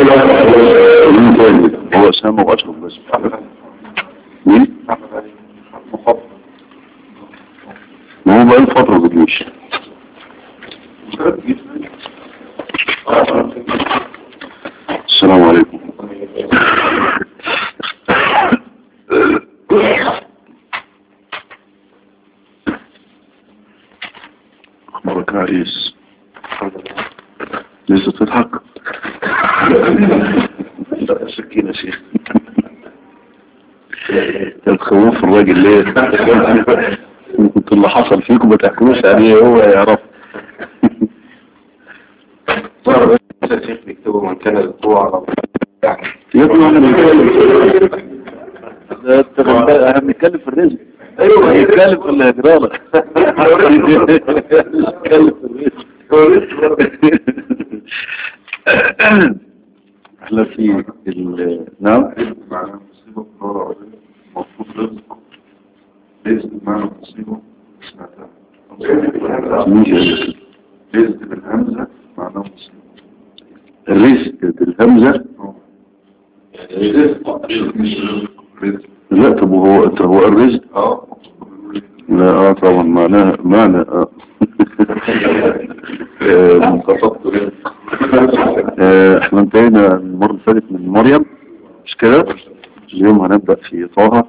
مين تاني هو اسامه واشرف بس مين ما هو بقى فتره ما بيجيش السلام عليكم اخبارك يا عريس لسه تضحك لا سكينة يا شيخ تخوف الراجل ليه كنت اللي حصل فيكم ما تحكموش عليه هو يعرف الشيخ بيكتبوا من كان الاسبوع يا ابني احنا بنتكلم ده انت غلبان، احنا بنتكلم في الرزق ايوه هنتكلم في الهجرانة نتكلم في الرزق احنا في ال... نعم معنى مصيبة في اللغة العربية مفروض رزق رزق بمعنى مصيبة سمعتها مين جاي؟ رزق بالهمزة معناه مصيبة الرزق بالهمزة رزق مش رزق رزق لا طب هو طب هو الرزق اه لا اه طبعا معناه معنى اه آه، قصدت رزق آه، احنا انتهينا المرة اللي فاتت من مريم مش كده اليوم هنبدأ في طه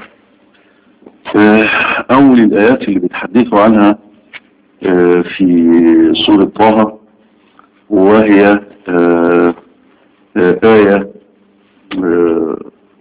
آه، اول الايات اللي بيتحدثوا عنها آه، في سورة طه وهي آه، آه، آية آه،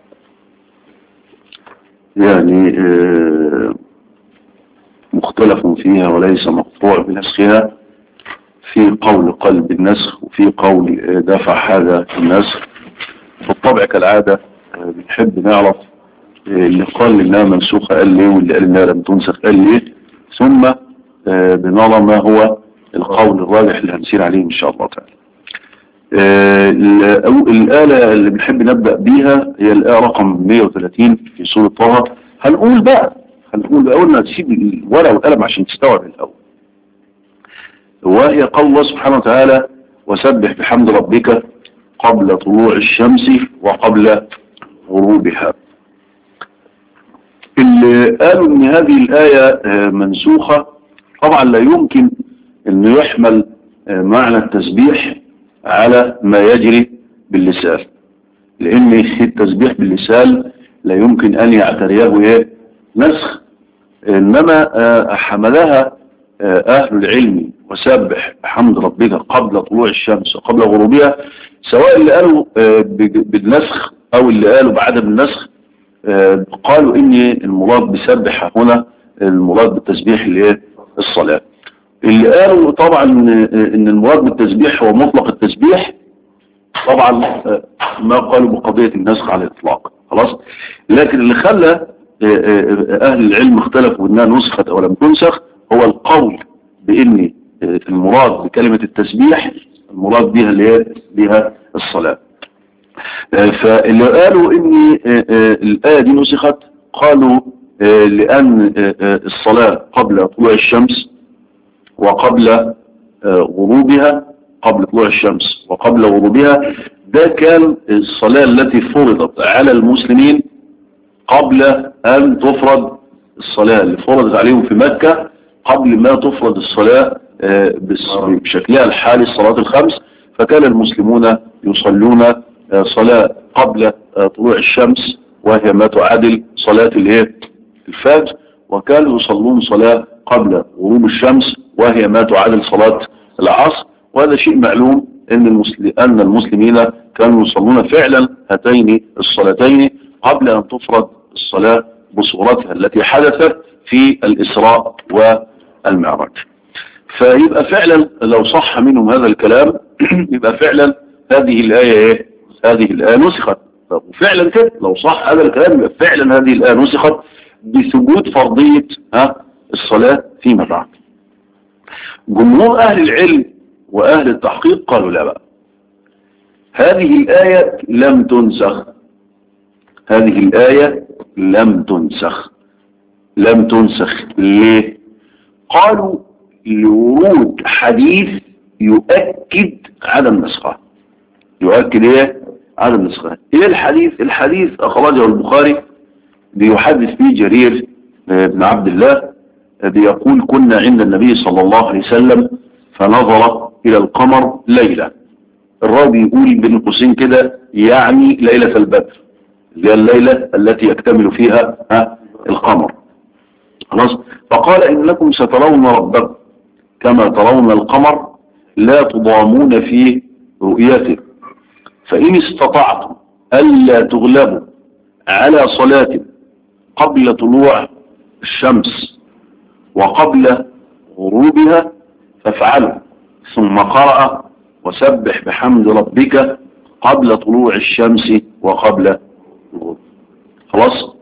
يعني آه، مختلف فيها وليس مقطوع بنسخها في قول قلب النسخ وفي قول آه، دفع هذا النسخ بالطبع كالعادة آه، بنحب نعرف آه، اللي قال انها منسوخة قال ليه واللي قال انها لم تنسخ قال ليه ثم آه، بنرى ما هو القول الراجح اللي هنسير عليه ان شاء الله تعالى آه، ال- أو- الآلة اللي بنحب نبدأ بيها هي الآية رقم 130 في سورة طه هنقول بقى هنقول بقى قلنا تسيب الورقة والقلم عشان تستوعب الأول وهي قول الله سبحانه وتعالى وسبح بحمد ربك قبل طلوع الشمس وقبل غروبها اللي قالوا ان هذه الآية آه، منسوخة طبعا لا يمكن انه يحمل آه، معنى التسبيح على ما يجري باللسان لان التسبيح باللسان لا يمكن ان يعتريه ايه نسخ انما آه، حملها آه، اهل العلم وسبح بحمد ربك قبل طلوع الشمس وقبل غروبها سواء اللي قالوا آه، بج- بالنسخ او اللي قالوا بعدم النسخ آه، قالوا ان المراد بسبح هنا المراد بالتسبيح اللي هي الصلاة اللي قالوا طبعا آه، ان المراد بالتسبيح هو مطلق التسبيح طبعا آه، ما قالوا بقضية النسخ على الاطلاق خلاص لكن اللي خلى آه، آه، اهل العلم اختلفوا انها نسخت او لم تنسخ هو القول بان آه، المراد بكلمة التسبيح المراد بها اللي هي بها الصلاة آه، فاللي قالوا ان آه، آه، الآية دي نسخت قالوا آه، لأن آه، آه، الصلاة قبل طلوع الشمس وقبل آه، غروبها قبل طلوع الشمس وقبل غروبها ده كان الصلاة التي فرضت على المسلمين قبل أن تفرض الصلاة اللي فرضت عليهم في مكة قبل ما تفرض الصلاة آه، بس- بشكلها الحالي الصلاة الخمس فكان المسلمون يصلون آه، صلاة قبل آه، طلوع الشمس وهي ما تعادل صلاة الايه الفجر وكانوا يصلون صلاة قبل غروب الشمس وهي ما تعادل صلاة العصر وهذا شيء معلوم ان المسلم ان المسلمين كانوا يصلون فعلا هاتين الصلاتين قبل ان تفرض الصلاة بصورتها التي حدثت في الاسراء والمعراج فيبقى فعلا لو صح منهم هذا الكلام يبقى فعلا هذه الآية ايه هذه الآية نسخت طب وفعلا كده لو صح هذا الكلام يبقى فعلا هذه الآية نسخت بثبوت فرضية ها الصلاة فيما بعد جمهور أهل العلم وأهل التحقيق قالوا لا بقى هذه الآية لم تنسخ هذه الآية لم تنسخ لم تنسخ ليه قالوا لورود حديث يؤكد عدم نسخها يؤكد ايه عدم النسخان ايه الحديث الحديث اخرجه البخاري بيحدث فيه جرير بن عبد الله بيقول كنا عند النبي صلى الله عليه وسلم فنظر الى القمر ليلة الراوي يقول بين قوسين كده يعني ليلة البدر اللي هي الليلة التي يكتمل فيها ها القمر خلاص فقال انكم سترون ربكم كما ترون القمر لا تضامون في رؤيته فإن استطعتم ألا تغلبوا على صلاة قبل طلوع الشمس وقبل غروبها فافعلوا ثم قرأ وسبح بحمد ربك قبل طلوع الشمس وقبل الغروب خلاص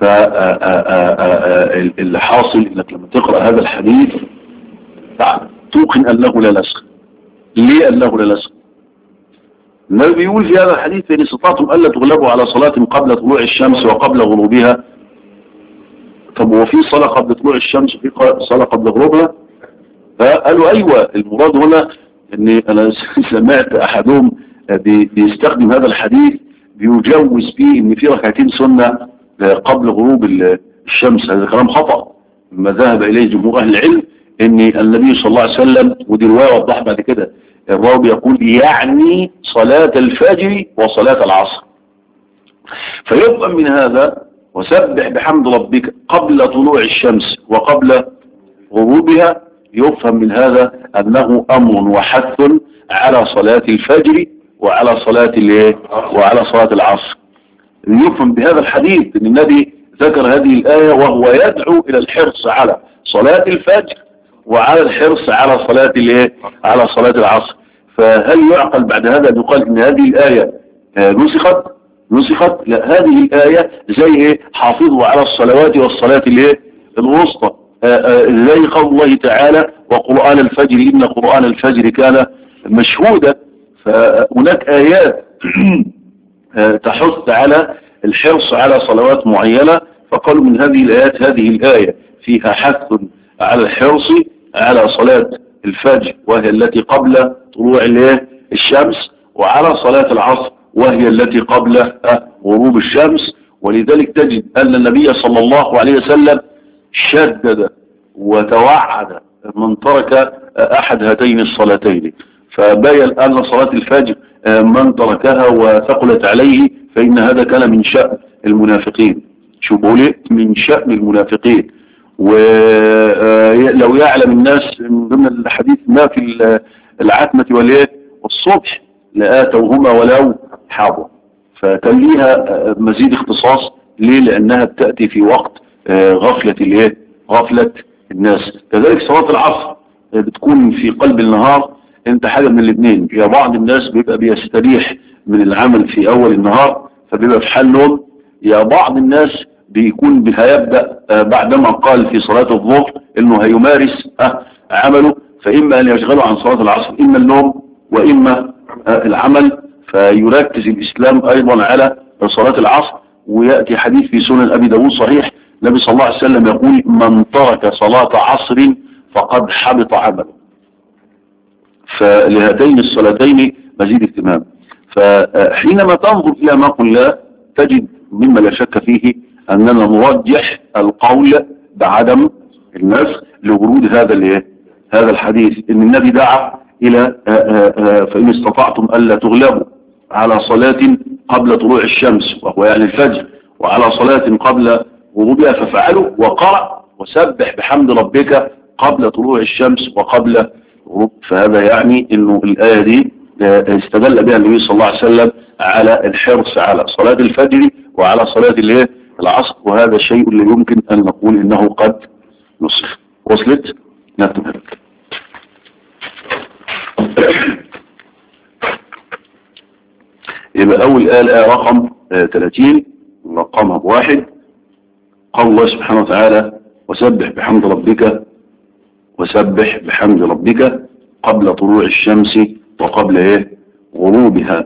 فاللي حاصل انك لما تقرأ هذا الحديث توقن انه لا نسخ ليه انه لا نسخ النبي بيقول في هذا الحديث فإن استطعتم ألا تغلبوا على صلاة قبل طلوع الشمس وقبل غروبها طب هو في صلاة قبل طلوع الشمس وفي صلاة قبل غروبها فقالوا أيوة المراد هنا أن أنا سمعت أحدهم بيستخدم هذا الحديث بيجوز فيه أن في ركعتين سنة قبل غروب الشمس هذا كلام خطأ ما ذهب إليه جمهور أهل العلم أن النبي صلى الله عليه وسلم ودي رواية وضح بعد كده الراوي يقول يعني صلاة الفجر وصلاة العصر فيفهم من هذا وسبح بحمد ربك قبل طلوع الشمس وقبل غروبها يفهم من هذا أنه أمر وحث على صلاة الفجر وعلى صلاة الايه وعلى صلاة العصر يفهم بهذا الحديث أن النبي ذكر هذه الآية وهو يدعو إلى الحرص على صلاة الفجر وعلى الحرص على صلاة الايه على صلاة العصر فهل يعقل بعد هذا أن يقال ان هذه الآية نسخت نسخت لا هذه الآية زي ايه حافظوا على الصلوات والصلاة الايه الوسطى زي قول الله تعالى وقرآن الفجر إن قرآن الفجر كان مشهودا فهناك آيات تحث على الحرص على صلوات معينة فقالوا من هذه الآيات هذه الآية فيها حث على الحرص على صلاة الفجر وهي التي قبل طلوع الشمس وعلى صلاة العصر وهي التي قبل غروب الشمس ولذلك تجد أن النبي صلى الله عليه وسلم شدد وتوعد من ترك أحد هاتين الصلاتين فبين أن صلاة الفجر من تركها وثقلت عليه فإن هذا كان من شأن المنافقين شوفوا لي من شأن المنافقين ولو يعلم الناس من ضمن الحديث ما في العتمة والايه والصبح لآتوهما ولو حاضر فكان ليها مزيد اختصاص ليه لأنها بتأتي في وقت غفلة الايه غفلة الناس كذلك صلاة العصر بتكون في قلب النهار انت حاجة من الاثنين يا بعض الناس بيبقى بيستريح من العمل في اول النهار فبيبقى في حال نوم يا بعض الناس بيكون هيبدأ بعدما قال في صلاة الظهر انه هيمارس عمله فاما ان يشغله عن صلاة العصر اما النوم واما العمل فيركز الاسلام ايضا على صلاة العصر ويأتي حديث في سنن ابي داود صحيح النبي صلى الله عليه وسلم يقول من ترك صلاة عصر فقد حبط عمله فلهاتين الصلاتين مزيد اهتمام فحينما تنظر إلى ما قلنا تجد مما لا شك فيه أننا نرجح القول بعدم النسخ لورود هذا الايه هذا الحديث ان النبي دعا الى فان استطعتم الا تغلبوا على صلاة قبل طلوع الشمس وهو يعني الفجر وعلى صلاة قبل غروبها ففعلوا وقرأ وسبح بحمد ربك قبل طلوع الشمس وقبل غروب فهذا يعني انه الآية دي استدل بها النبي صلى الله عليه وسلم على الحرص على صلاة الفجر وعلى صلاة الايه العصر وهذا شيء لا يمكن ان نقول انه قد نسخ وصلت نكمل يبقى اول آية الآية رقم 30 رقمها بواحد قال الله سبحانه وتعالى وسبح بحمد ربك وسبح بحمد ربك قبل طلوع الشمس وقبل ايه غروبها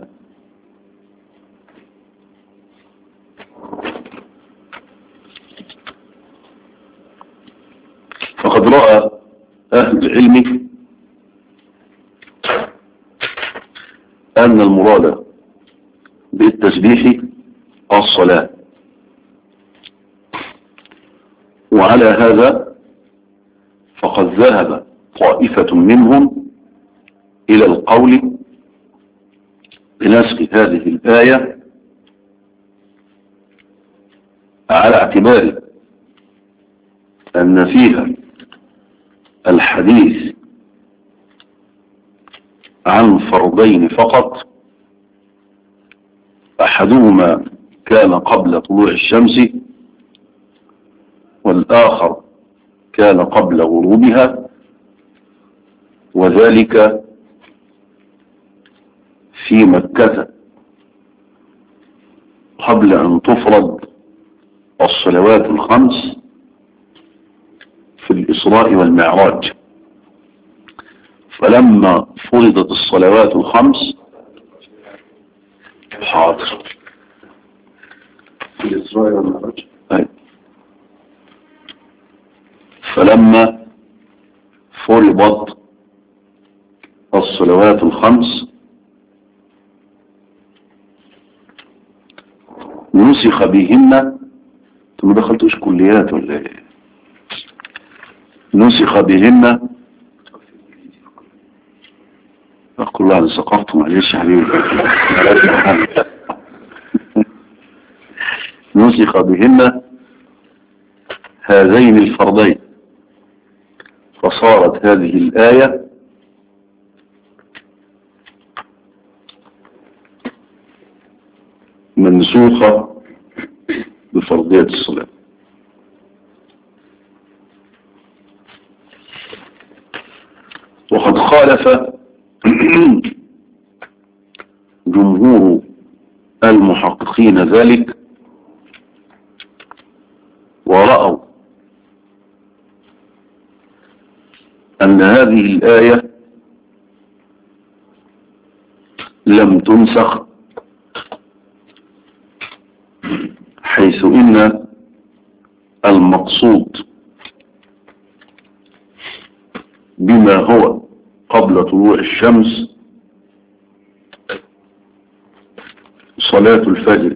فقد رأى أهل العلم أن المراد بالتسبيح الصلاة وعلى هذا فقد ذهب طائفة منهم إلى القول بنسخ هذه الآية على اعتبار أن فيها الحديث عن فرضين فقط أحدهما كان قبل طلوع الشمس والآخر كان قبل غروبها وذلك في مكة قبل أن تفرض الصلوات الخمس في الإسراء والمعراج فلما فرضت الصلوات الخمس حاضر في الإسراء والمعراج أي. فلما فرضت الصلوات الخمس نسخ بهن انتوا ما دخلتوش كليات ولا ايه نسخ بهن أقول الله أنا سقطت معلش يا حبيبي نسخ بهن هذين الفرضين فصارت هذه الآية منسوخة بفرضية الصلاة وقد خالف جمهور المحققين ذلك ورأوا أن هذه الآية لم تنسخ حيث إن المقصود بما هو قبل طلوع الشمس صلاة الفجر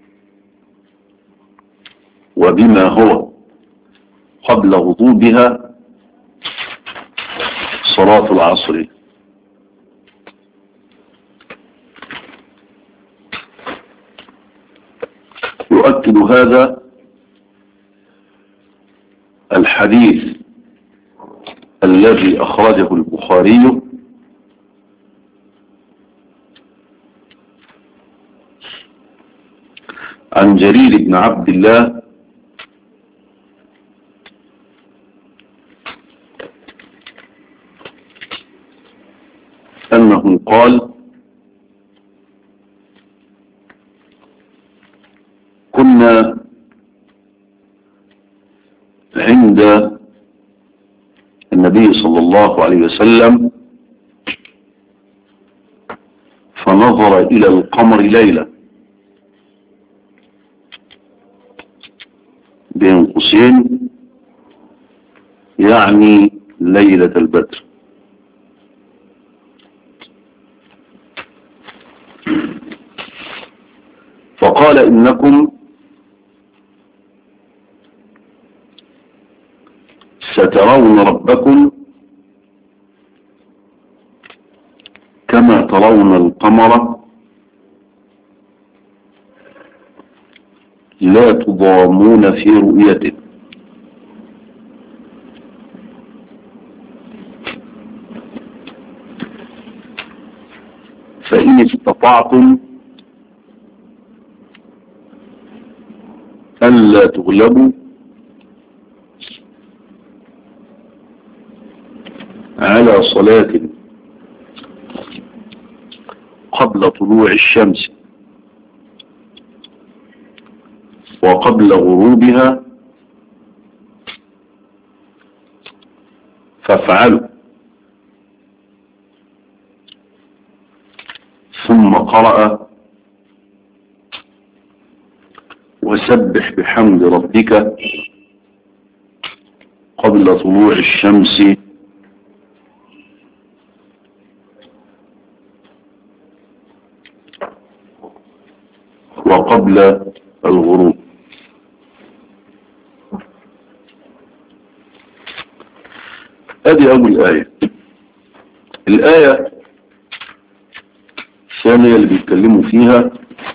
وبما هو قبل غضوبها صلاة العصر يؤكد هذا الحديث الذي أخرجه البخاري عن جرير بن عبد الله أنه قال كنا عند النبي صلى الله عليه وسلم فنظر إلى القمر ليلة بين قوسين يعني ليلة البدر فقال إنكم سترون ربكم كما ترون القمر لا تضامون في رؤيته فإن استطعتم ألا تغلبوا على صلاة قبل طلوع الشمس وقبل غروبها فافعلوا ثم قرأ وسبح بحمد ربك قبل طلوع الشمس وقبل الغروب ادي اول آية الآية الثانية اللي بيتكلموا فيها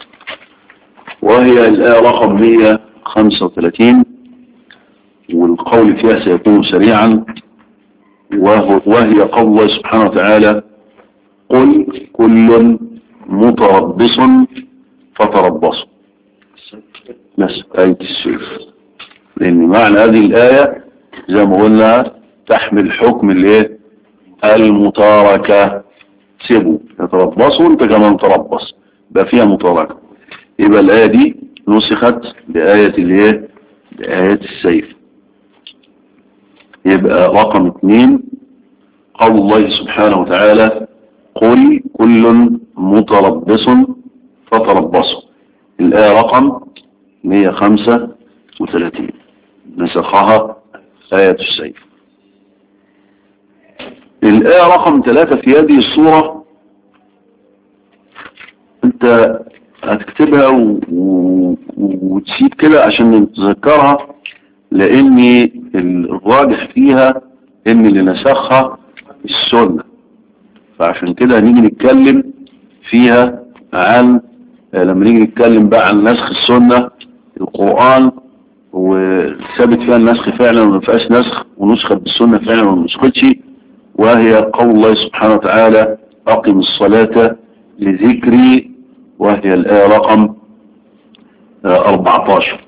وهي الآية رقم 135 والقول فيها سيكون سريعا وهو وهي قول الله سبحانه وتعالى قل كل متربص فتربصوا بس آية السيف لأن معنى هذه الآية زي ما قلنا تحمل حكم الايه المتاركة سيبوا يتربصوا انت كمان تربص بقى فيها متاركة يبقى الآية دي نسخت بآية الايه بآية السيف يبقى رقم اثنين قول الله سبحانه وتعالى قل كل متربص فتربصوا الآية رقم 135 نسخها آية السيف الآية رقم ثلاثة في هذه الصورة انت هتكتبها و... و... وتسيب كده عشان نتذكرها لان الراجح فيها ان اللي نسخها السنة فعشان كده هنيجي نتكلم فيها عن لما نيجي نتكلم بقى عن نسخ السنة القرآن وثابت فيها النسخ فعلا وما فيهاش نسخ ونسخت بالسنة فعلا وما نسختش وهي قول الله سبحانه وتعالى أقم الصلاة لذكري وهي الآية رقم 14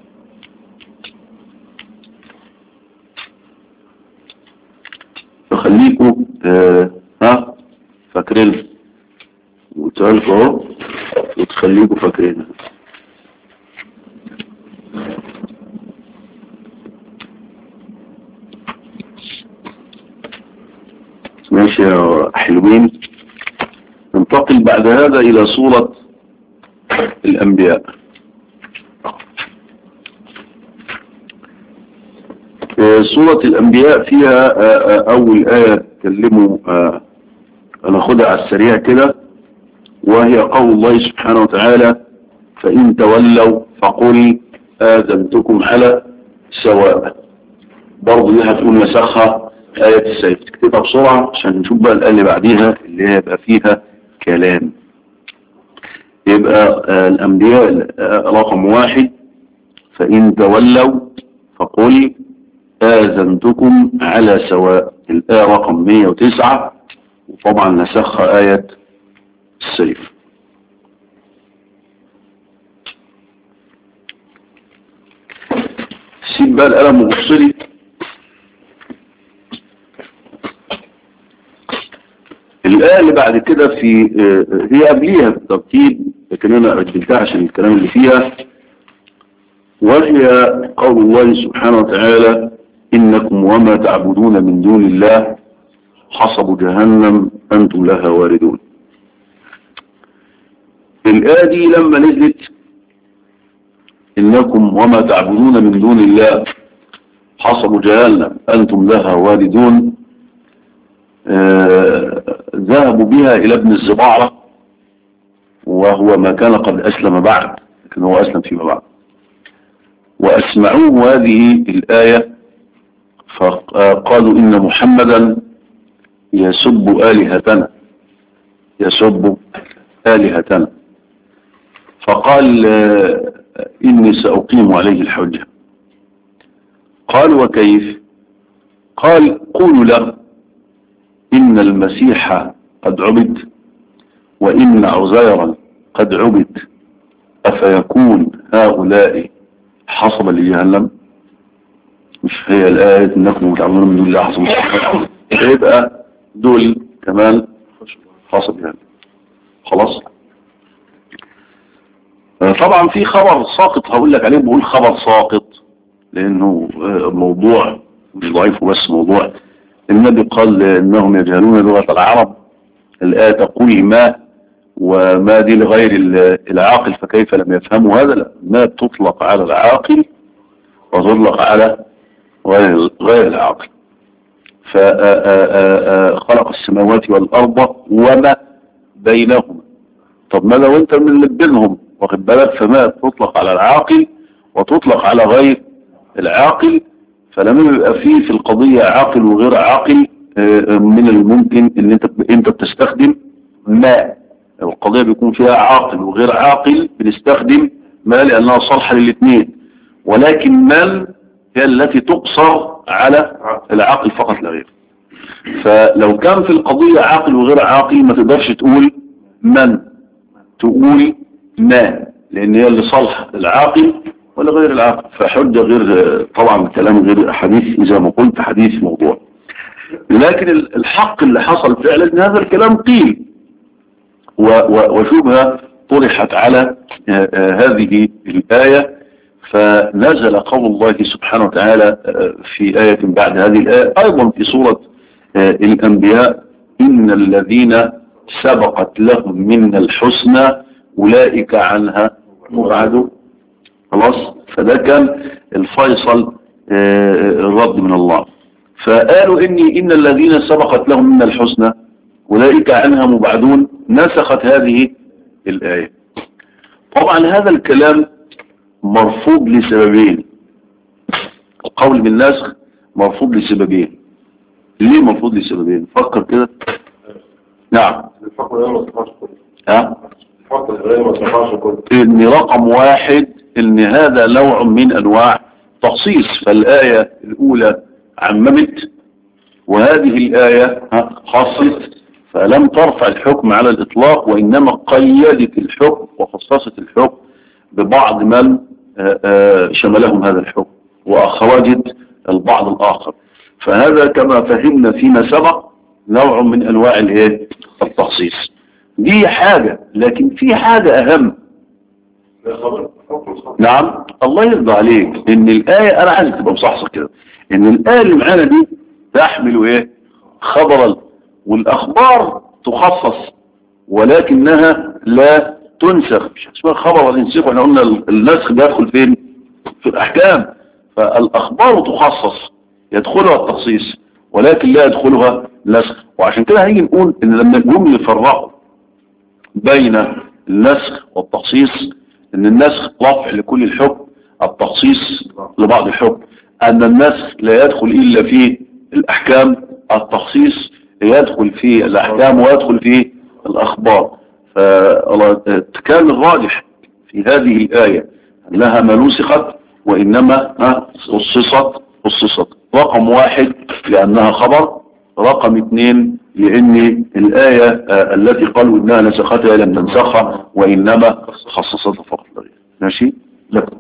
فخليكم آه ها فاكرين وتعالكم اهو وتخليكم فاكرين ماشي يا حلوين ننتقل بعد هذا إلى صورة الأنبياء صورة الأنبياء فيها أول آية تكلموا ناخدها على السريع كده وهي قول الله سبحانه وتعالى فإن تولوا فقل آذنتكم على سواء برضه دي هتقول نسخها آية السيف تكتبها بسرعة عشان نشوف بقى الآية اللي بعديها اللي هيبقى فيها كلام يبقى آه الأنبياء آه رقم واحد فإن تولوا فقل آذنتكم على سواء الآية رقم 109 وطبعا نسخها آية السيف سيب بقى القلم وبصلي الآية اللي بعد كده في هي قبليها بالترتيب لكن أنا أجلتها عشان الكلام اللي فيها وهي قول الله سبحانه وتعالى إنكم وما تعبدون من دون الله حصب جهنم أنتم لها واردون الآية دي لما نزلت إنكم وما تعبدون من دون الله حصب جهنم أنتم لها واردون آه ذهبوا بها إلى ابن الزبارة وهو ما كان قد أسلم بعد لكن هو أسلم فيما بعد وأسمعوه هذه الآية فقالوا إن محمدا يسب آلهتنا يسب آلهتنا فقال إني سأقيم عليه الحجة قال وكيف قال قولوا له إن المسيح قد عبد وإن عزيرا قد عبد أفيكون هؤلاء حصب لجهنم مش هي الآية إنكم تعملون من دون الله حصب يبقى دول كمان حصب جهنم خلاص طبعا في خبر ساقط هقول لك عليه بقول خبر ساقط لأنه موضوع مش ضعيف بس موضوع النبي قال انهم يجهلون لغة العرب الآية تقول ما وما دي لغير العاقل فكيف لم يفهموا هذا لا ما تطلق على العاقل وتطلق على غير العاقل فخلق السماوات والأرض وما بينهما طب ما لو انت من اللي بينهم واخد بالك فما تطلق على العاقل وتطلق على غير العاقل فلما يبقى فيه في القضية عاقل وغير عاقل آه، من الممكن ان انت انت بتستخدم ما القضية بيكون فيها عاقل وغير عاقل بنستخدم ما لانها صالحة للاثنين ولكن من هي التي تقصر على العاقل فقط لا غير فلو كان في القضية عاقل وغير عاقل ما تقدرش تقول من تقول ما لان هي اللي صالحة العاقل ولا غير العاقل فحجة غير طبعا كلام غير حديث زي ما قلت حديث موضوع لكن الحق اللي حصل فعلا ان هذا الكلام قيل و- و- وشبهة طرحت على آه، آه، هذه الآية فنزل قول الله سبحانه وتعالى آه، في آية بعد هذه الآية أيضا في سورة آه، الأنبياء إن الذين سبقت لهم من الحسنى أولئك عنها مبعدون خلاص فده كان الفيصل آه، الرد من الله فقالوا إني إن الذين سبقت لهم من الحسنى أولئك عنها مبعدون نسخت هذه الآية طبعا هذا الكلام مرفوض لسببين القول بالنسخ مرفوض لسببين ليه مرفوض لسببين فكر كده نعم الفقر الأولى ما صفحش كله ها الفقر الأولى ما صفحش كله ان رقم واحد ان هذا نوع من انواع تخصيص فالآية الاولى عممت وهذه الآية ها، خصت فلم ترفع الحكم على الاطلاق وانما قيدت الحكم وخصصت الحكم ببعض من آه، آه، شملهم هذا الحكم واخرجت البعض الاخر فهذا كما فهمنا فيما سبق نوع من انواع الايه التخصيص دي حاجة لكن في حاجة اهم ده خبر حكم صح نعم الله يرضى عليك ان الآية انا عايزك تبقى مصحصح كده ان الآية اللي معانا دي تحمل ايه خبرا والاخبار تخصص ولكنها لا تنسخ مش اسمها خبر ولا ينسخ واحنا قلنا النسخ بيدخل فين في الاحكام فالاخبار تخصص يدخلها التخصيص ولكن لا يدخلها نسخ وعشان كده هنيجي نقول ان لما نقوم يفرقوا بين النسخ والتخصيص ان النسخ رفع لكل الحكم التخصيص لبعض الحكم ان النسخ لا يدخل الا في الاحكام التخصيص يدخل في الاحكام ويدخل في الاخبار فكان الراجح في هذه الايه انها ما نسخت وانما ها، خصصت خصصت رقم واحد لانها خبر رقم اثنين لان الآية آه، التي قالوا انها نسختها لم تنسخها وانما خصصتها فقط لا غير ماشي لكم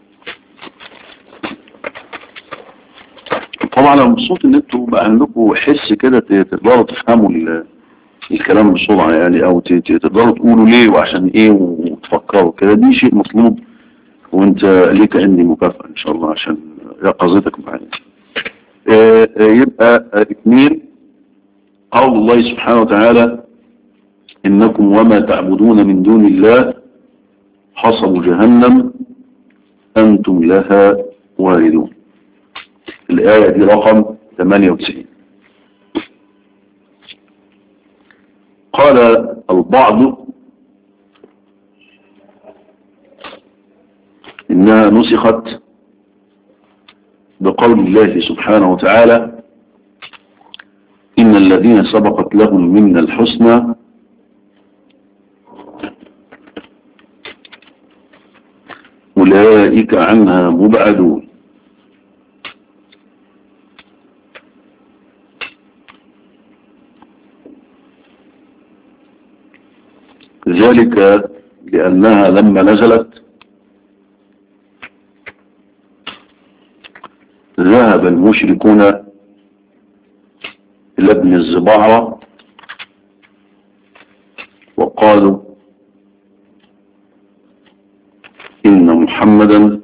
طبعا انا مبسوط ان انتوا بقى عندكم حس كده ت- تقدروا تفهموا ال- الكلام بسرعة يعني او ت- ت- تقدروا تقولوا ليه وعشان ايه وتفكروا كده دي شيء مطلوب وانت ليك عندي مكافأة ان شاء الله عشان يقظتك معايا آه، آه، يبقى آه، اثنين قول الله سبحانه وتعالى إنكم وما تعبدون من دون الله حصب جهنم أنتم لها واردون الآية دي رقم 98 قال البعض إنها نسخت بقول الله سبحانه وتعالى إن الذين سبقت لهم منا الحسنى أولئك عنها مبعدون ذلك لأنها لما نزلت ذهب المشركون إلى ابن الزبعرة وقالوا إن محمدا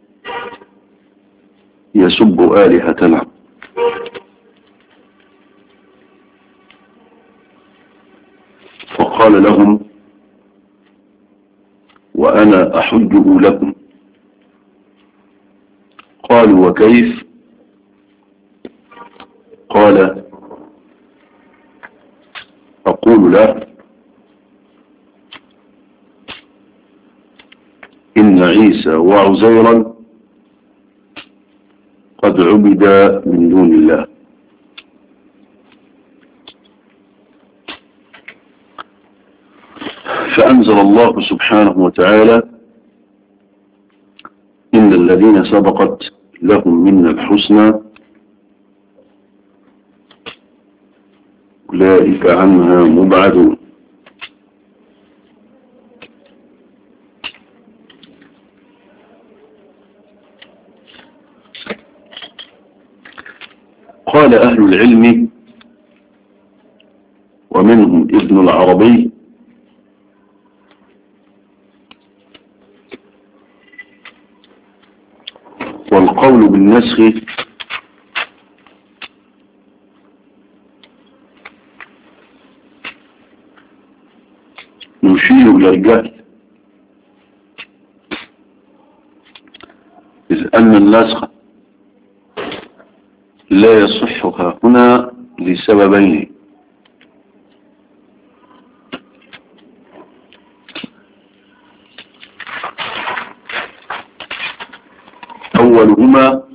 يسب آلهتنا فقال لهم وأنا أحجه لكم قالوا وكيف قال أقول له إن عيسى وعزيرا قد عبد من دون الله فأنزل الله سبحانه وتعالى إن الذين سبقت لهم منا الحسنى أولئك عنها مبعدون قال أهل العلم ومنهم ابن العربي والقول بالنسخ يشير إلى الجهل إذ أن النسخ لا يصحها هنا لسببين أولهما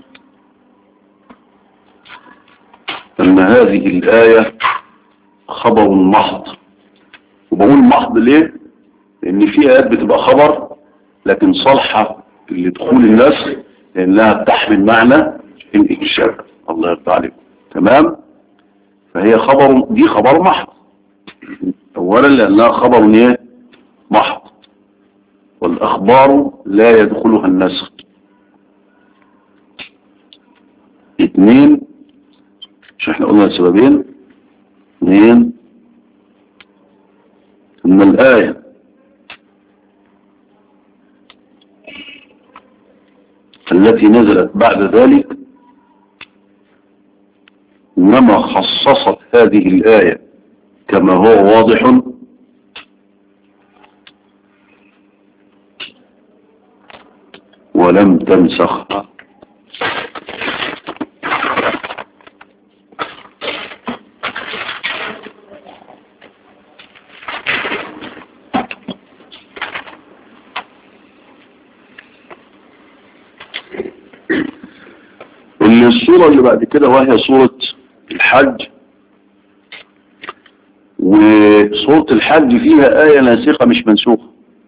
أن هذه الآية خبر محض وبقول محض ليه لأن في آيات بتبقى خبر لكن صالحة لدخول النسخ لأنها بتحمل معنى الإنشاء الله يرضى عليكم تمام فهي خبر دي خبر محض أولا لأنها خبر ايه محض والأخبار لا يدخلها النسخ اثنين مش احنا قلنا السببين اثنين ان الآية التي نزلت بعد ذلك إنما خصصت هذه الآية كما هو واضح ولم تنسخها الصورة اللي بعد كده وهي صورة الحج وصورة الحج فيها آية ناسخة مش منسوخة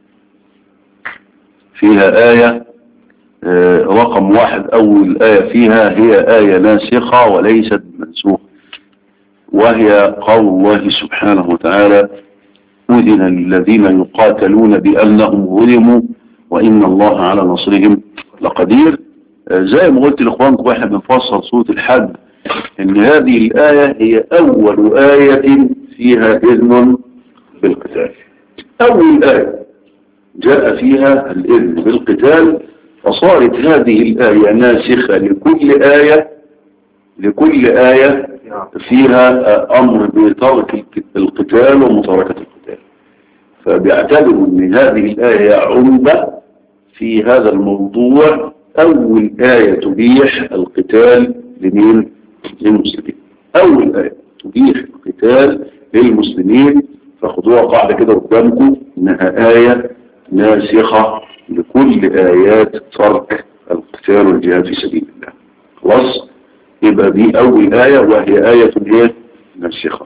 فيها آية آه رقم واحد أول آية فيها هي آية ناسخة وليست منسوخة وهي قول الله سبحانه وتعالى أذن للذين يقاتلون بأنهم ظلموا وإن الله على نصرهم لقدير زي ما قلت لاخوانكم واحنا بنفسر سورة الحج ان هذه الآية هي اول آية فيها اذن بالقتال اول آية جاء فيها الاذن بالقتال فصارت هذه الآية ناسخة لكل آية لكل آية فيها امر بترك القتال ومتاركة القتال فبيعتبروا ان هذه الآية عمدة في هذا الموضوع أول آية تبيح القتال لمين للمسلمين أول آية تبيح القتال للمسلمين فخذوها قاعدة كده قدامكم إنها آية ناسخة لكل آيات ترك القتال والجهاد في سبيل الله خلاص يبقى دي أول آية وهي آية ايه ناسخة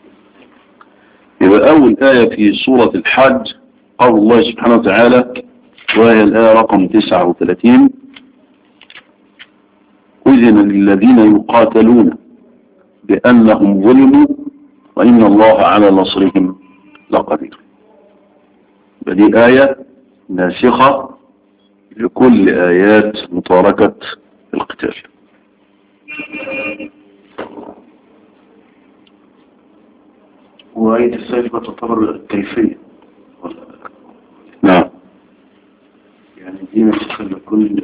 يبقى أول آية في سورة الحج قول الله سبحانه وتعالى وهي الآية رقم 39 أذن للذين يقاتلون بأنهم ظلموا وإن الله على نصرهم لقدير بدي آية ناسخة لكل آيات متاركة القتال وآية السيف تعتبر كيفية نعم يعني دي ناسخة لكل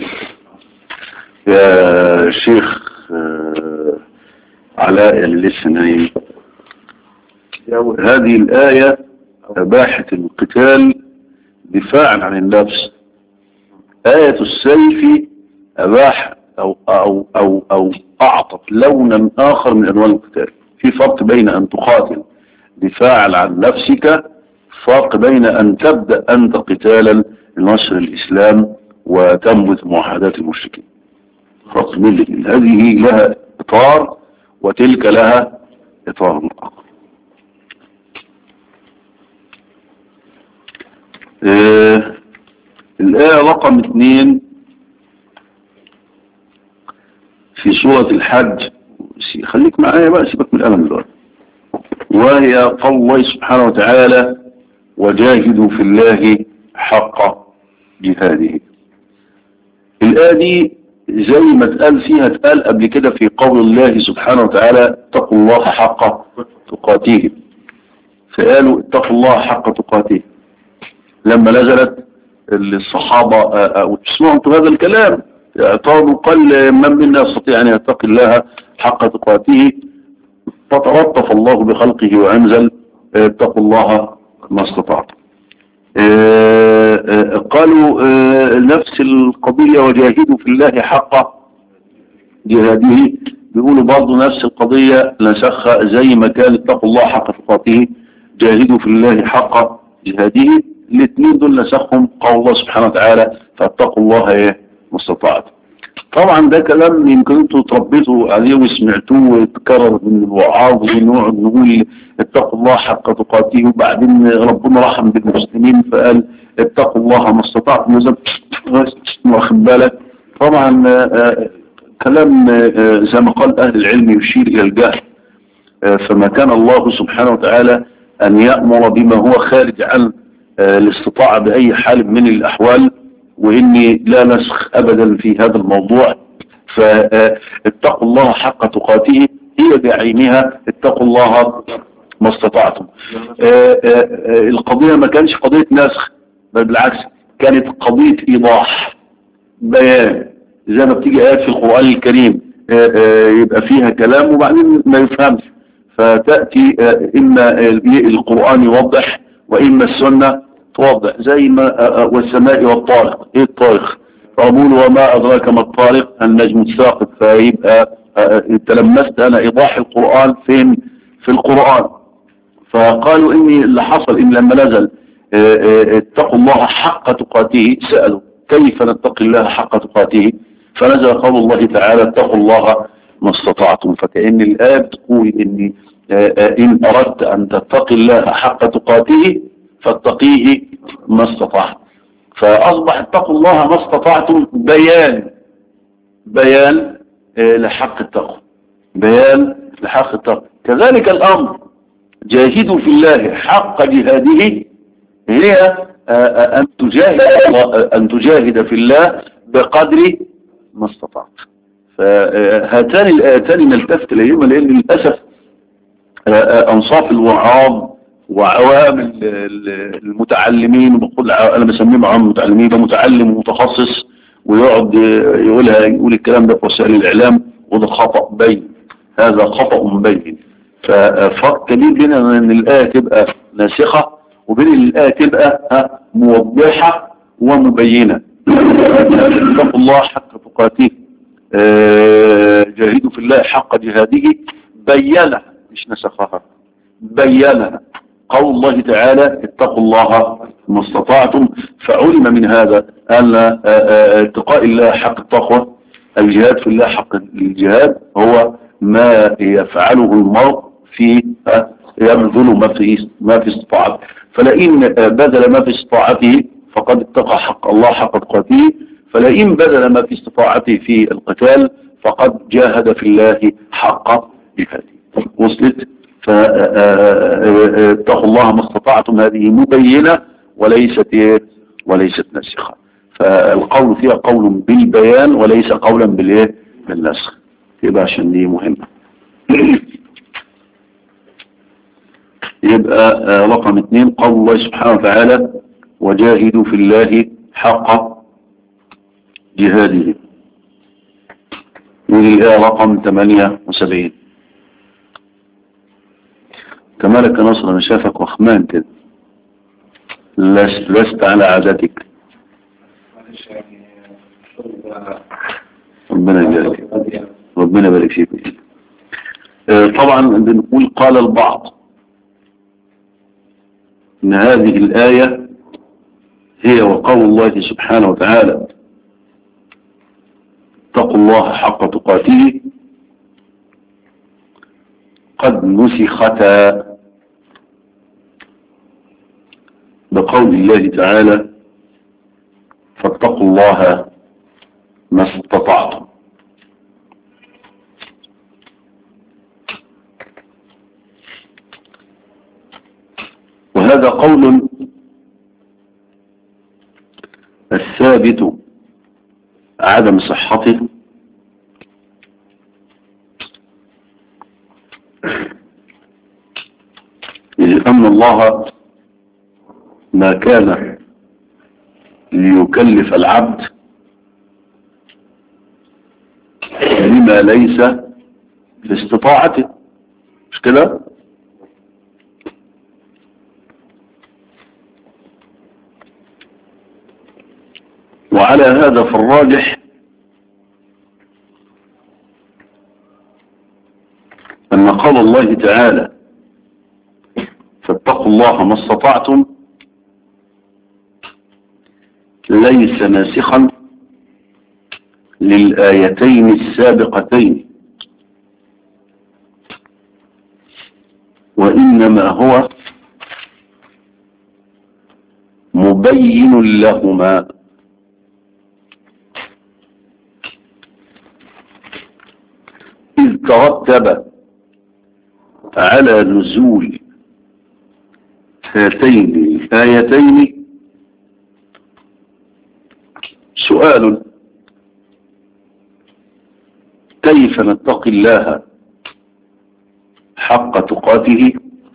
يا شيخ آه، علاء اللي لسه نايم هذه الآية أباحت القتال دفاعا عن النفس آية السيف أباح أو, أو, أو, أو أعطت لونا آخر من ألوان القتال في فرق بين أن تقاتل دفاعا عن نفسك فرق بين أن تبدأ أنت قتالا لنشر الإسلام وتنبت موحدات المشركين خلاص من الاثنين. هذه لها إطار وتلك لها إطار آخر آه، الآية رقم اثنين في سورة الحج سي- خليك معايا بقى سيبك من الألم دلوقتي وهي قول الله سبحانه وتعالى وجاهدوا في الله حق جهاده الآية دي زي ما اتقال فيها اتقال قبل كده في قول الله سبحانه وتعالى اتقوا الله حق تقاته فقالوا اتقوا الله حق تقاته لما نزلت الصحابة آه، آه، وتسمعوا انتوا هذا الكلام اعترضوا قال من منا يستطيع ان يتقي الله حق تقاته فتلطف الله بخلقه وانزل آه، اتقوا الله ما استطعتم آه، آه، قالوا آه، نفس القضية وجاهدوا في الله حق جهاده بيقولوا برضه نفس القضية نسخها زي ما كان اتقوا الله حق تقاته جاهدوا في الله حق جهاده الاثنين دول نسخهم قول الله سبحانه وتعالى فاتقوا الله ايه ما استطعتم طبعا ده كلام يمكن انتوا تربيتوا عليه وسمعتوه واتكرر من الوعاظ ونقعد نقول اتقوا الله حق تقاته وبعدين ربنا رحم بالمسلمين فقال اتقوا الله ما استطعتم لازم واخد بالك طبعا آه، آه، كلام آه، زي ما قال اهل العلم يشير الى الجهل آه، فما كان الله سبحانه وتعالى ان يأمر بما هو خارج عن آه، الاستطاعة بأي حال من الأحوال وإني لا نسخ أبدا في هذا الموضوع فاتقوا الله حق تقاته هي بعينها اتقوا الله ما استطعتم آه، آه، آه، القضية ما كانش قضية نسخ بل بالعكس كانت قضية إيضاح بيان زي ما بتيجي آيات في القرآن الكريم آه، آه، يبقى فيها كلام وبعدين ما يفهمش فتأتي آه، إما القرآن يوضح وإما السنة توضح زي ما آه، آه، والسماء والطارق إيه الطارق فأقول وما أدراك ما الطارق النجم الساقط فيبقى آه، آه، تلمست أنا إيضاح القرآن فين في القرآن فقالوا إني اللي حصل إن لما نزل آه، آه، اتقوا الله حق تقاته سألوا كيف نتقي الله حق تقاته فنزل قول الله تعالى اتقوا الله ما استطعتم فكأن الآية بتقول إن آه، آه، إن أردت أن تتقي الله حق تقاته فاتقيه ما استطعت فأصبح اتقوا الله ما استطعتم بيان بيان آه، لحق التقوى بيان لحق التقوى كذلك الأمر جاهدوا في الله حق جهاده هي آه، آه، أن تجاهد الله- أن تجاهد في الله بقدر ما استطعت فهاتان الآيتان نلتفت إليهما لأن للأسف آه، آه، أنصاف الوعاظ وعوام ال- ال- المتعلمين بقول ع- أنا بسميهم عوام المتعلمين ده متعلم ومتخصص ويقعد آه، يقولها يقول الكلام ده في وسائل الإعلام وده خطأ بين هذا خطأ بين ففرق كبير بين ان الآية تبقى ناسخة وبين ان الآية تبقى ها، موضحة ومبينة اتقوا الله حق تقاته آه، جاهدوا في الله حق جهاده بينها مش نسخها بينها قول الله تعالى اتقوا الله ما استطعتم فعلم من هذا أن آه، آه، اتقاء الله حق التقوى الجهاد في الله حق الجهاد هو ما يفعله المرء في آه، يبذل ما في ما في استطاعته فلئن آه، بذل ما في استطاعته فقد اتقى حق الله حق تقاته فلئن بذل ما في استطاعته في القتال فقد جاهد في الله حق جهاده وصلت فاتقوا الله ما استطعتم هذه مبينة وليست إيه؟ وليست ناسخة فالقول فيها قول بالبيان وليس قولا بالايه بالنسخ يبقى عشان دي مهمة يبقى آه، رقم اثنين قول الله سبحانه وتعالى وجاهدوا في الله حق جهاده ودي الآية رقم 78 كمالك يا نصر انا شافك وخمان كده لست, لست على عادتك معلش يعني شغل ربنا يبارك فيك. ربنا يبارك فيك آه، طبعا بنقول قال البعض ان هذه الآية هي وقول الله سبحانه وتعالى اتقوا الله حق تقاته قد نسختا بقول الله تعالى فاتقوا الله ما استطعتم وهذا قول الثابت عدم صحته لأن الله ما كان ليكلف العبد لما ليس في استطاعته مش كده وعلى هذا فالراجح أن قول الله تعالى فاتقوا الله ما استطعتم ليس ناسخا للآيتين السابقتين وإنما هو مبين لهما إذ ترتب على نزول هاتين الآيتين سؤال كيف نتقي الله حق تقاته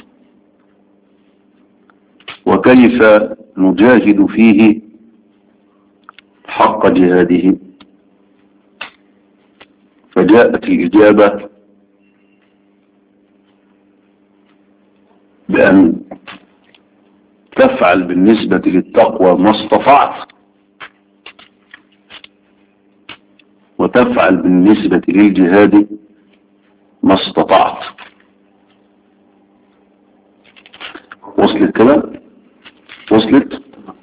وكيف نجاهد فيه حق جهاده فجاءت الإجابة بأن تفعل بالنسبة للتقوى ما استطعت وتفعل بالنسبة للجهاد ما استطعت وصلت كده وصلت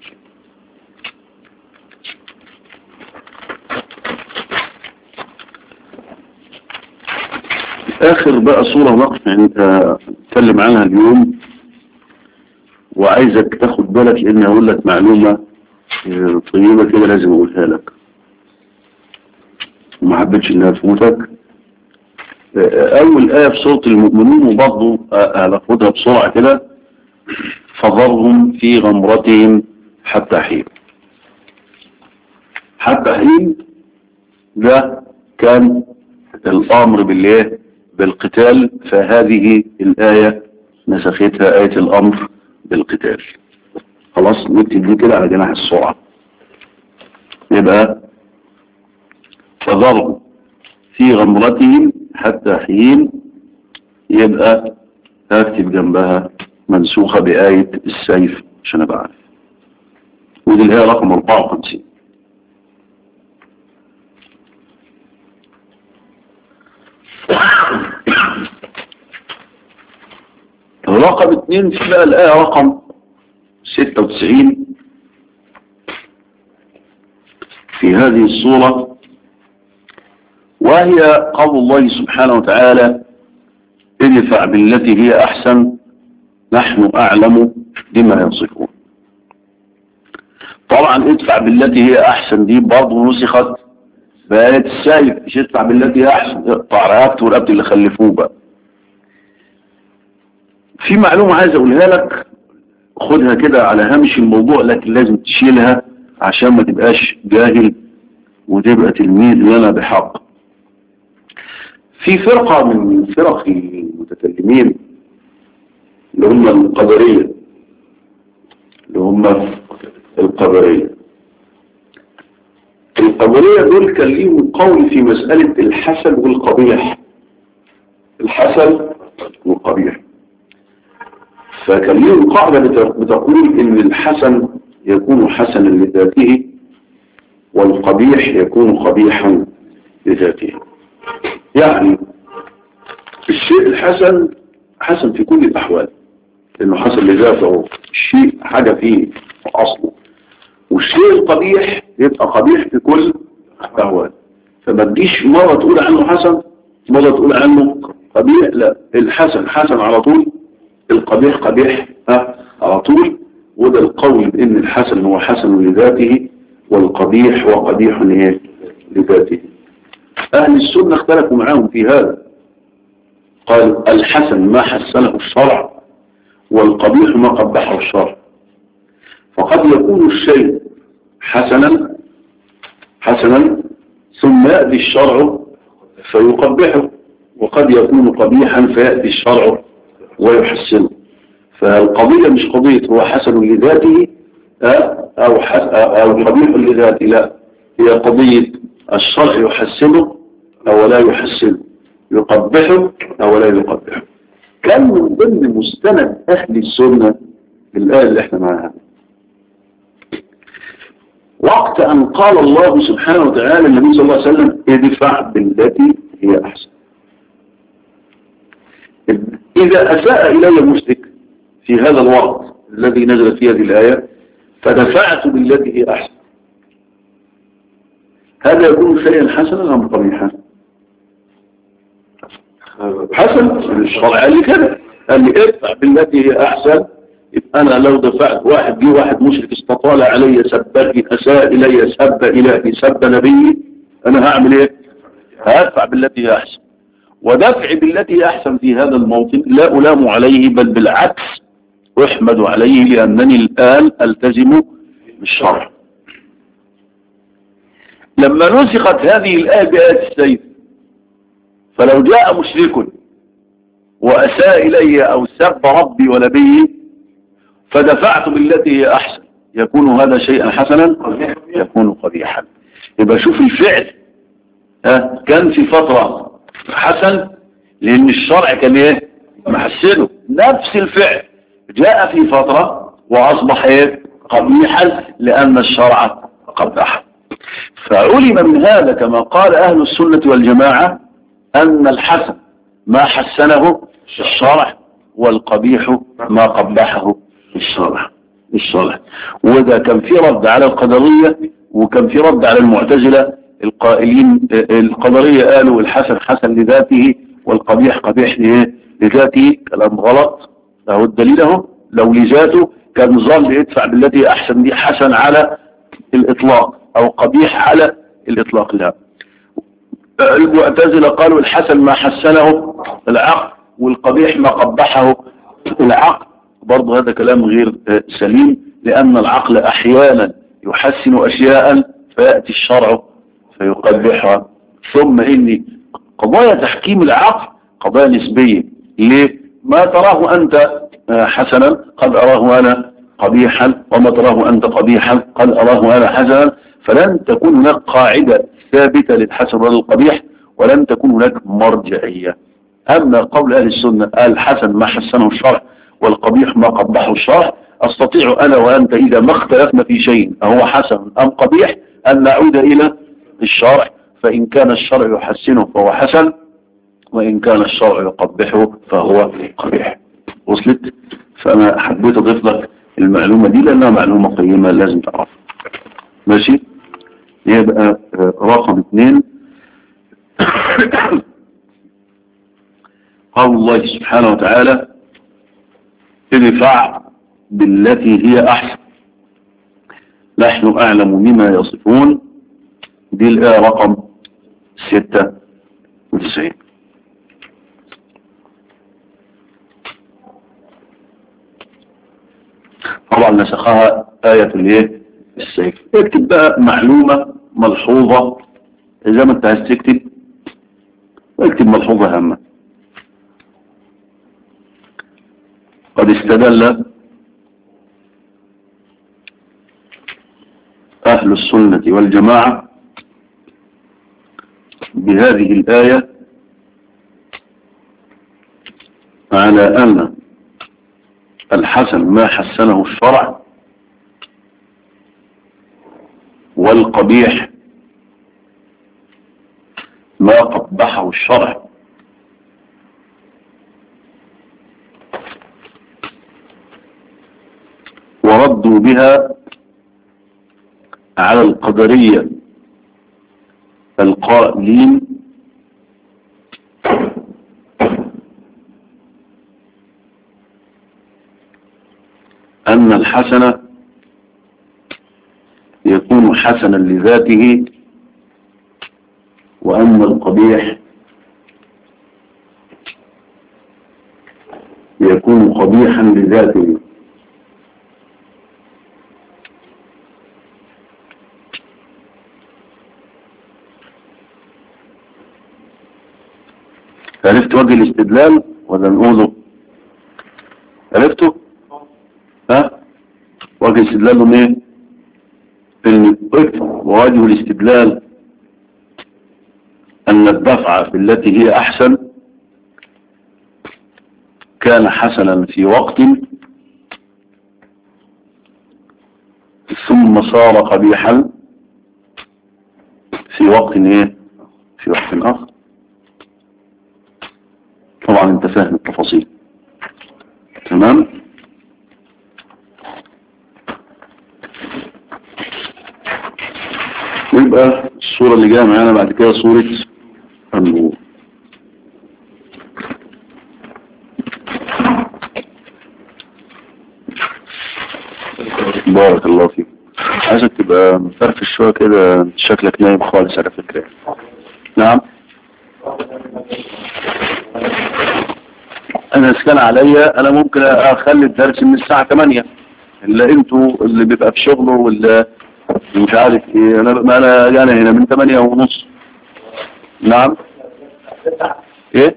اخر بقى صورة وقف يعني انت اتكلم عنها اليوم وعايزك تاخد بالك لان اقول لك معلومة اه، طيبة كده لازم اقولها لك وما حبيتش انها تفوتك اه، اول آية في سورة المؤمنون وبرضه اه، هناخدها بسرعة كده فذرهم في غمرتهم حتى حين حتى حين ده كان الامر بالايه بالقتال فهذه الآية نسختها آية الأمر بالقتال خلاص نكتب دي كده على جناح السرعة يبقى فضرب في غمرتهم حتى حين يبقى هكتب جنبها منسوخة بآية السيف عشان ابقى عارف ودي اللي هي رقم 54 رقم اتنين في بقى الآية رقم ستة وتسعين في هذه الصورة وهي قول الله سبحانه وتعالى ادفع بالتي هي أحسن نحن أعلم بما يصفون طبعا ادفع بالتي هي أحسن دي برضه نسخت بآية السيف مش ادفع بالتي هي أحسن اقطع رقبته ورقبة اللي خلفوه بقى في معلومة عايز اقولها لك خدها كده على هامش الموضوع لكن لازم تشيلها عشان ما تبقاش جاهل وتبقى تلميذ لنا بحق في فرقة من فرق المتكلمين اللي هم القدرية اللي هم القدرية القدرية دول كان ليهم قول في مسألة الحسن والقبيح الحسن والقبيح فكان ليهم قاعدة بتقول ان الحسن يكون حسنا لذاته والقبيح يكون قبيحا لذاته يعني الشيء الحسن حسن في كل الأحوال لأنه حسن لذاته الشيء حاجة فيه أصله والشيء القبيح يبقى قبيح في كل الأحوال فما تجيش مرة تقول عنه حسن مرة تقول عنه قبيح لا الحسن حسن على طول القبيح قبيح ها على طول وده القول بأن الحسن هو حسن لذاته والقبيح هو قبيح إيه؟ لذاته أهل السنة اختلفوا معاهم في هذا قال الحسن ما حسنه الشرع والقبيح ما قبحه الشرع فقد يكون الشيء حسنا حسنا ثم يأتي الشرع فيقبحه وقد يكون قبيحا فيأتي الشرع ويحسنه فالقضية مش قضية هو حسن لذاته أو, أو قبيح لذاته لا هي قضية الشرع يحسنه أو لا يحسنه يقبحه أو لا يقبحه كان من ضمن مستند أهل السنة الآية اللي احنا معاها وقت أن قال الله سبحانه وتعالى النبي صلى الله عليه وسلم ادفع بالتي هي أحسن إذا أساء إلي مشرك في هذا الوقت الذي نزلت فيه هذه الآية فدفعت بالتي هي أحسن هذا يكون شيئا حسنا أم قبيحا حسن الشرع قال لي كده قال لي ادفع بالتي هي أحسن أنا لو دفعت واحد جه واحد مشرك استطال علي سبني أساء إلي سب إلهي سب نبي أنا هعمل إيه هدفع بالتي هي أحسن ودفع بالتي هي أحسن في هذا الموطن لا ألام عليه بل بالعكس أحمد عليه لأنني الآن ألتزم بالشرع لما نسخت هذه الآية بآية السيف فلو جاء مشرك وأساء إلي أو سب ربي ونبيي فدفعت بالتي هي أحسن يكون هذا شيئا حسنا يكون قبيحا يبقى شوف الفعل ها كان في فترة حسن لأن الشرع كان ايه محسنه نفس الفعل جاء في فترة وأصبح ايه قبيحا لأن الشرع قبح فعلم من هذا كما قال أهل السنة والجماعة أن الحسن ما حسنه الشرع والقبيح ما قبحه الشرع الشرع وده كان في رد على القدرية وكان في رد على المعتزلة القائلين القدرية قالوا الحسن حسن لذاته والقبيح قبيح لذاته كلام غلط له الدليل اهو لو لذاته كان ظل يدفع بالتي احسن دي حسن على الاطلاق او قبيح على الاطلاق لا المعتزلة قالوا الحسن ما حسنه العقل والقبيح ما قبحه العقل برضه هذا كلام غير سليم لأن العقل أحيانا يحسن أشياء فيأتي الشرع فيقبحها ثم إن قضايا تحكيم العقل قضايا نسبية ليه؟ ما تراه أنت حسنا قد أراه أنا قبيحا وما تراه أنت قبيحا قد أراه أنا حسنا فلن تكون هناك قاعدة ثابتة للحسن ولا القبيح ولن تكون هناك مرجعية أما قول أهل السنة الحسن ما حسنه الشرع والقبيح ما قبحه الشرع أستطيع أنا وأنت إذا ما اختلفنا في شيء أهو حسن أم قبيح أن نعود إلى الشرع فإن كان الشرع يحسنه فهو حسن وإن كان الشرع يقبحه فهو قبيح وصلت فأنا حبيت أضيف لك المعلومة دي لأنها معلومة قيمة لازم تعرفها ماشي يبقى رقم اثنين قول الله سبحانه وتعالى ادفع بالتي هي أحسن نحن أعلم بما يصفون دي الآية رقم ستة وتسعين طبعا نسخها آية الايه السيف اكتب بقى معلومة ملحوظة زي ما انت عايز تكتب اكتب ملحوظة هامة قد استدل أهل السنة والجماعة بهذه الآية على أن الحسن ما حسنه الشرع والقبيح ما قبحه الشرع وردوا بها على القدرية القائلين أن الحسن يكون حسنا لذاته وأما القبيح يكون قبيحا لذاته عرفت وجه الاستدلال ولا نقوله عرفته ها وجه الاستدلال ايه ان ووجه الاستدلال ان الدفع في التي هي احسن كان حسنا في وقت ثم صار قبيحا في وقت ايه في وقت اخر طبعا انت فاهم التفاصيل تمام ويبقى الصورة اللي جاية معانا بعد كده صورة النور بارك الله فيك عايزك تبقى مفرفش شوية كده شكلك نايم خالص على فكرة نعم انا اسكن عليا انا ممكن اخلي الدرس من الساعة 8 اللي انتوا اللي بيبقى في شغله واللي مش عارف ايه انا ما انا يعني هنا من 8 ونص نعم ايه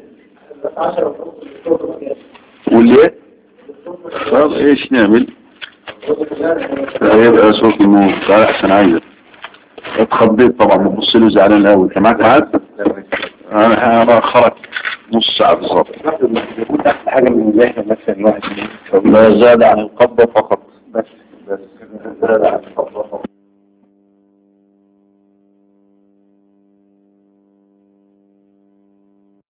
واللي ايه طب ايش نعمل هيبقى صوت النور قال احسن عايزك اتخضيت طبعا بتبص له زعلان قوي انت معاك معاك انا انا خرج نص ساعه بالظبط يكون أحسن حاجة من ذهن مثلا الواحد ما زاد عن القبضه فقط بس بس زاد عن